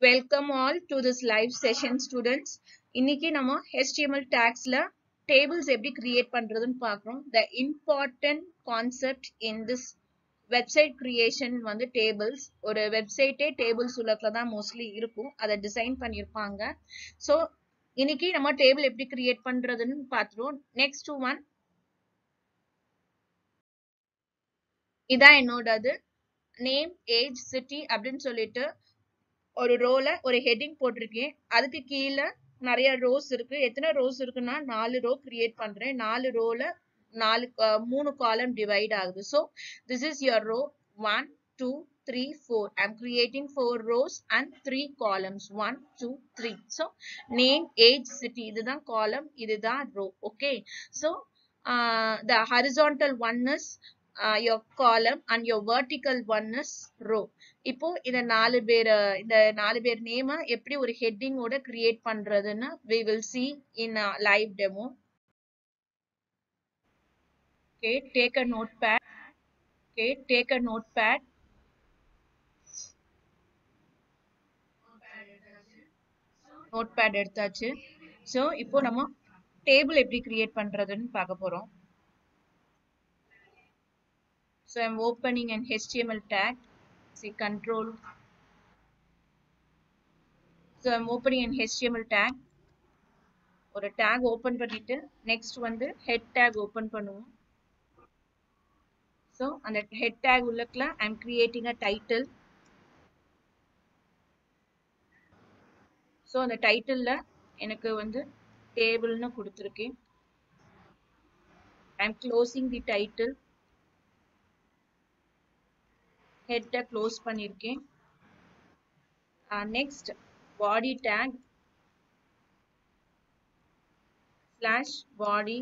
Welcome all to this live session students இன்னைக்கு நம்ம HTML tagsல டேபிள்ஸ் எப்படி கிரியேட் பண்றதுன்னு பார்க்குறோம் the important concept in this website creation வந்து டேபிள்ஸ் ஒரு வெப்சைட்டே டேபிள்ஸ் உள்ளக்குள்ள தான் மோஸ்ட்லி இருக்கும் அதை டிசைன் பண்ணியிருப்பாங்க ஸோ இன்னைக்கு நம்ம டேபிள் எப்படி கிரியேட் பண்றதுன்னு பார்த்துருவோம் நெக்ஸ்ட் ஒன் இதான் என்னோடது நேம் ஏஜ் சிட்டி அப்படின்னு சொல்லிட்டு ஒரு ரோல ஒரு ஹெட்டிங் போட்டிருக்கேன் அதுக்கு கீழே நிறைய ரோஸ் இருக்கு எத்தனை ரோஸ் இருக்குன்னா நாலு ரோ கிரியேட் பண்றேன் நாலு ரோல நாலு மூணு காலம் டிவைட் ஆகுது so this is your row one two three four I'm creating four rows and three columns one two three so name age city இதுதான் காலம் இதுதான் row okay so the horizontal one is your column and your vertical one is row இப்போ இந்த நாலு பேர் இந்த நாலு பேர் நேம எப்படி ஒரு ஹெட்டிங் ஓட கிரியேட் பண்றதுன்னு we will see in a live demo okay take a notepad okay take a notepad notepad எடுத்தாச்சு so இப்போ நம்ம டேபிள் எப்படி கிரியேட் பண்றதுன்னு பார்க்க போறோம் So I'm opening an HTML tag. See control. So I'm opening an HTML tag. ஒரு tag open பண்ணிட்டு next வந்து head tag open பண்ணுவோம். So அந்த head tag உள்ளக்குள்ள I'm creating a title. So அந்த titleல எனக்கு வந்து tableனு கொடுத்திருக்கேன். I'm closing the title. ஹெட்டை க்ளோஸ் பண்ணியிருக்கேன் next body tag slash body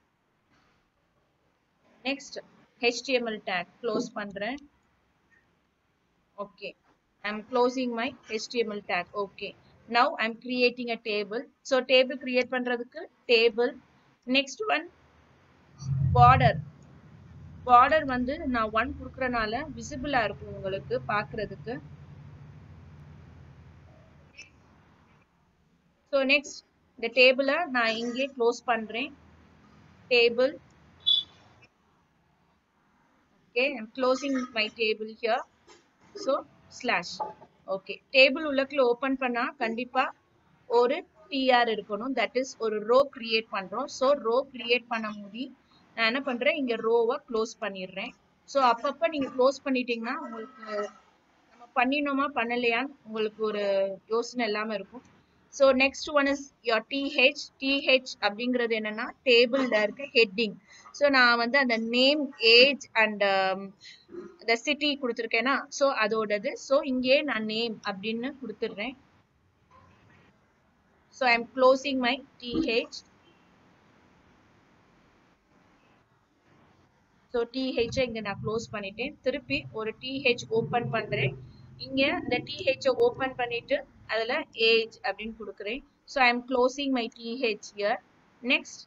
next HTML tag close பண்ணுறேன் okay I'm closing my HTML tag okay now I'm creating a table so table create பண்ணுறதுக்கு table next one border border வந்து நான் one கொடுக்கறனால விசிபிளா இருக்கும் உங்களுக்கு பாக்குறதுக்கு so next இந்த டேபிளை நான் இங்கே க்ளோஸ் பண்றேன் table okay I'm closing my table here so slash okay table உள்ளக்குள்ள ஓப்பன் பண்ணா கண்டிப்பா ஒரு டிஆர் இருக்கணும் தட் இஸ் ஒரு ரோ கிரியேட் பண்றோம் ஸோ ரோ கிரியேட் பண்ண முடி நான் என்ன பண்றேன் இங்க ரோவை க்ளோஸ் பண்ணிடுறேன் ஸோ அப்பப்ப நீங்க க்ளோஸ் பண்ணிட்டீங்கன்னா உங்களுக்கு நம்ம பண்ணினோமா பண்ணலையான்னு உங்களுக்கு ஒரு யோசனை இல்லாம இருக்கும் so next one is your TH TH அப்படிங்கிறது என்னன்னா டேபிள்ல இருக்க ஹெட்டிங் ஸோ நான் வந்து அந்த நேம் ஏஜ் அண்ட் இந்த சிட்டி கொடுத்துருக்கேன்னா ஸோ அதோடது ஸோ இங்கே நான் நேம் அப்படின்னு கொடுத்துடுறேன் so I am closing my TH so TH இங்கே நான் க்ளோஸ் பண்ணிட்டேன் திருப்பி ஒரு டிஹெச் ஓப்பன் பண்ணுறேன் இங்கே இந்த டிஹெச்சை ஓப்பன் பண்ணிட்டு அதில் ஏஜ் அப்படின்னு கொடுக்குறேன் so I am closing my TH here next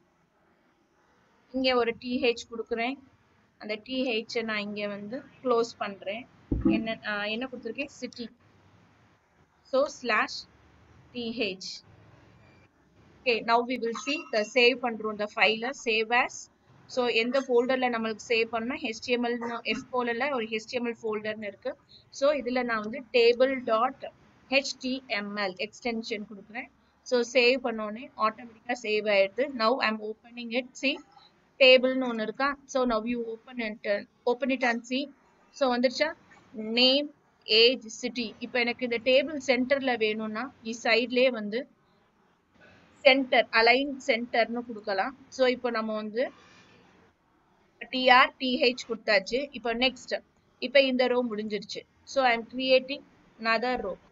இங்கே ஒரு டிஹெச் கொடுக்குறேன் அந்த டிஹெச்சை நான் இங்கே வந்து க்ளோஸ் பண்ணுறேன் என்ன என்ன கொடுத்துருக்கேன் city so slash TH okay now we will see the save பண்ணுறோம் இந்த ஃபைலை சேவ் ஆஸ் ஸோ எந்த ஃபோல்டரில் நம்மளுக்கு சேவ் பண்ணால் ஹெச்டிஎம்எல் எஃப் ஃபோல்டரில் ஒரு ஹெச்டிஎம்எல் ஃபோல்டர்னு இருக்குது ஸோ இதில் நான் வந்து டேபிள் டாட் ஹெச்டிஎம்எல் எக்ஸ்டென்ஷன் கொடுக்குறேன் ஸோ சேவ் பண்ணோடனே ஆட்டோமேட்டிக்காக சேவ் ஆயிடுது now I'm opening it see டேபிள்னு ஒன்று இருக்கா so now you open it open it and see so வந்துருச்சா நேம் ஏஜ் சிட்டி இப்போ எனக்கு இந்த டேபிள் சென்டரில் வேணும்னா இ சைட்லேயே வந்து சென்டர் அலைன் சென்டர்னு கொடுக்கலாம் ஸோ இப்போ நம்ம வந்து டிஆர் டிஹெச் கொடுத்தாச்சு இப்போ நெக்ஸ்ட் இப்போ இந்த ரோ முடிஞ்சிருச்சு so I am creating another row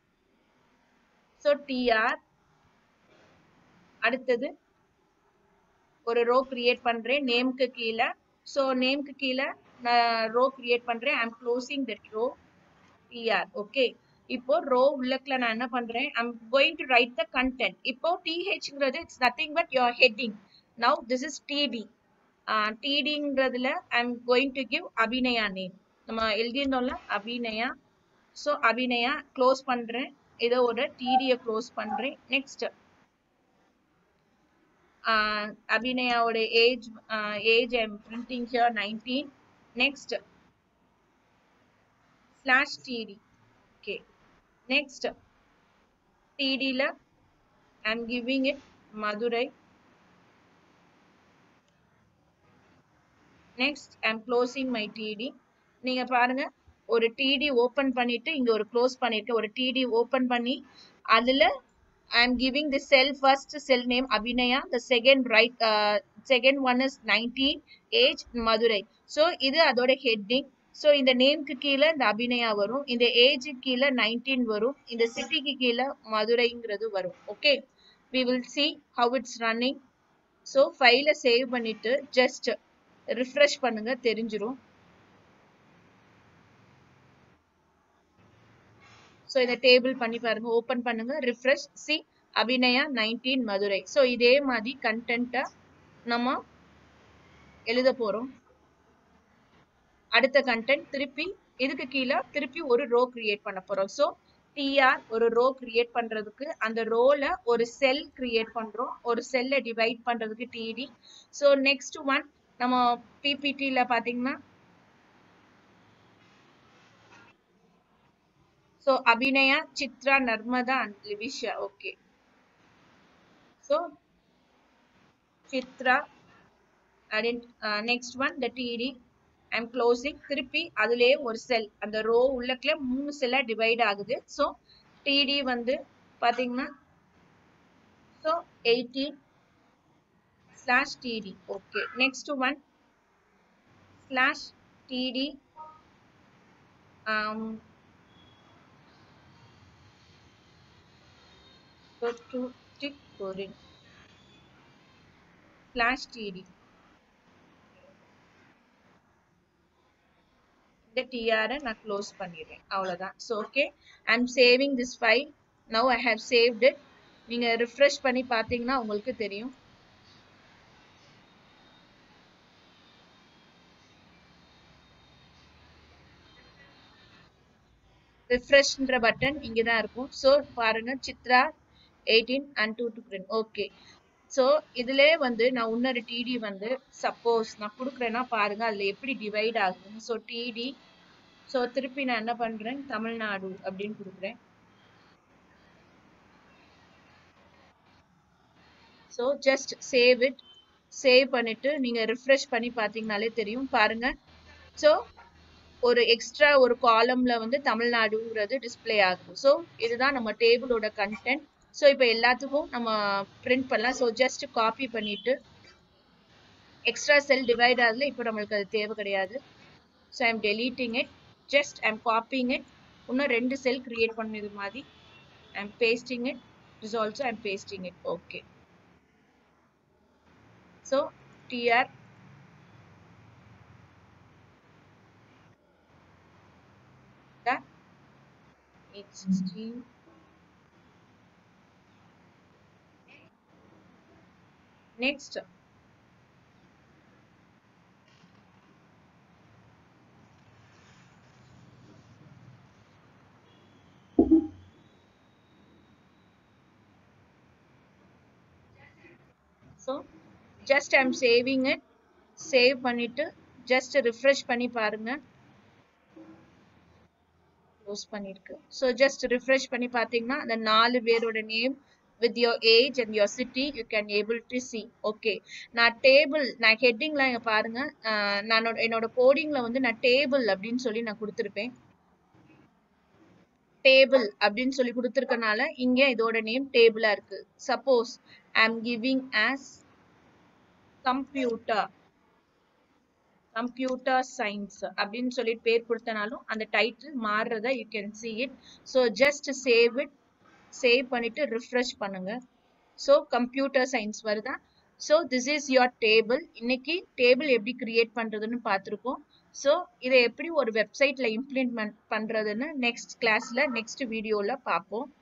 so TR அடுத்தது ஒரு ரோ கிரியேட் பண்றேன் நேம்க்கு கீழே ஸோ நேம்க்கு கீழே நான் ரோ கிரியேட் பண்றேன் I am closing that row TR okay இப்போ ரோ உள்ளக்குல நான் என்ன பண்றேன் I'm going to write the content இப்போ டிஹெச்ங்கிறது it's nothing but your heading now this is TD டிடிங்கிறதுல I am going to give Abhinaya name நம்ம எழுதியிருந்தோம்ல அபிநயா ஸோ அபிநயா க்ளோஸ் பண்ணுறேன் இதோட டிடியை க்ளோஸ் பண்றேன் நெக்ஸ்ட் அபிநயாவோட age age I'm printing here nineteen next slash TD okay next டிடியில் I'm giving it Madurai next I'm closing my TD நீங்க பாருங்க ஒரு டிடி ஓபன் பண்ணிட்டு இங்க ஒரு க்ளோஸ் பண்ணிருக்கேன் ஒரு டிடி ஓபன் பண்ணி அதுல I am giving the cell first cell name Abhinaya the second right second one is nineteen age Madurai so இது அதோட ஹெட்டிங் ஸோ இந்த நேம்க்கு கீழே இந்த அபிநயா வரும் இந்த ஏஜுக்கு கீழே நைன்டீன் வரும் இந்த சிட்டிக்கு கீழே மதுரைங்கிறது வரும் okay we will see how it's running so ஃபைலை சேவ் பண்ணிட்டு ஜஸ்ட் ரிஃப்ரெஷ் பண்ணுங்க தெரிஞ்சிரும் ஸோ இதை டேபிள் பண்ணி பாருங்க ஓப்பன் பண்ணுங்க refresh see Abhinaya nineteen Madurai so இதே மாதிரி கண்டென்ட்டை நம்ம எழுத போறோம் அடுத்த கண்டென்ட் திருப்பி இதுக்கு கீழே திருப்பி ஒரு ரோ கிரியேட் பண்ண போறோம் ஸோ டிஆர் ஒரு ரோ கிரியேட் பண்றதுக்கு அந்த ரோல ஒரு செல் கிரியேட் பண்றோம் ஒரு செல்லை டிவைட் பண்றதுக்கு டிடி ஸோ நெக்ஸ்ட் ஒன் நம்ம பிபிடியில் பார்த்தீங்கன்னா so Abhinaya Chitra Narmada and Livisha okay so Chitra and next one the TD I'm closing திருப்பி அதுலேயே ஒரு செல் அந்த ரோ உள்ளக்குள்ள மூணு செல்லாக டிவைட் ஆகுது ஸோ டிடி வந்து பார்த்தீங்கன்னா so eighteen slash td okay next one slash td um go to tick corin slash td இந்த tr நான் க்ளோஸ் பண்ணிடுறேன் அவ்வளவுதான் so okay I am saving this file now I have saved it நீங்க refresh பண்ணி பார்த்தீங்கன்னா உங்களுக்கு தெரியும் ரிஃப்ரெஷ்ன்ற button இங்கே தான் இருக்கும் ஸோ பாருங்க Chitra eighteen and two to print okay so இதுல வந்து நான் இன்னொரு டிடி வந்து சப்போஸ் நான் கொடுக்குறேன்னா பாருங்க அதில் எப்படி டிவைட் ஆகுதுன்னு ஸோ டிடி ஸோ திருப்பி நான் என்ன பண்ணுறேன் தமிழ்நாடு அப்படின்னு கொடுக்குறேன் so just save it save பண்ணிட்டு நீங்கள் ரிஃப்ரெஷ் பண்ணி பார்த்தீங்கனாலே தெரியும் பாருங்க ஸோ ஒரு எக்ஸ்ட்ரா ஒரு காலம்ல வந்து தமிழ்நாடுங்கிறது டிஸ்பிளே ஆகும் ஸோ இதுதான் நம்ம டேபிளோட கண்டென்ட் ஸோ இப்போ எல்லாத்துக்கும் நம்ம பிரிண்ட் பண்ணலாம் ஸோ ஜஸ்ட் காப்பி பண்ணிட்டு எக்ஸ்ட்ரா செல் டிவைட் ஆகல இப்போ நம்மளுக்கு அது தேவை கிடையாது so I'm deleting it just I'm copying it இன்னும் ரெண்டு செல் கிரியேட் பண்ணது மாதிரி I'm pasting it is also I'm pasting it okay so TR that 816 next so just i'm saving it save பண்ணிட்டு just refresh பண்ணி பாருங்க close பண்ணிருக்கு so just refresh பண்ணி பார்த்தீங்கன்னா அந்த நாலு பேரோட name with your age and your city you can able to see okay நான் டேபிள் நான் ஹெட்டிங்லாம் இங்கே பாருங்க நான் என்னோட கோடிங்கில் வந்து நான் டேபிள் அப்படின்னு சொல்லி நான் கொடுத்துருப்பேன் டேபிள் அப்படின்னு சொல்லி கொடுத்துருக்கனால இங்கே இதோட நேம் டேபிளாக இருக்கு suppose I am giving as computer computer science அப்படின்னு சொல்லிட்டு பேர் கொடுத்தனாலும் அந்த டைட்டில் மாறுறத you can see it so just save it save பண்ணிட்டு ரிஃப்ரெஷ் பண்ணுங்க ஸோ கம்ப்யூட்டர் சயின்ஸ் வருதா so this is your table இன்னைக்கு டேபிள் எப்படி கிரியேட் பண்றதுன்னு பார்த்துருக்கோம் ஸோ இதை எப்படி ஒரு வெப்சைட்ல இம்ப்ளிமெண்ட் பண்றதுன்னு நெக்ஸ்ட் கிளாஸ்ல நெக்ஸ்ட் வீடியோல பார்ப்போம்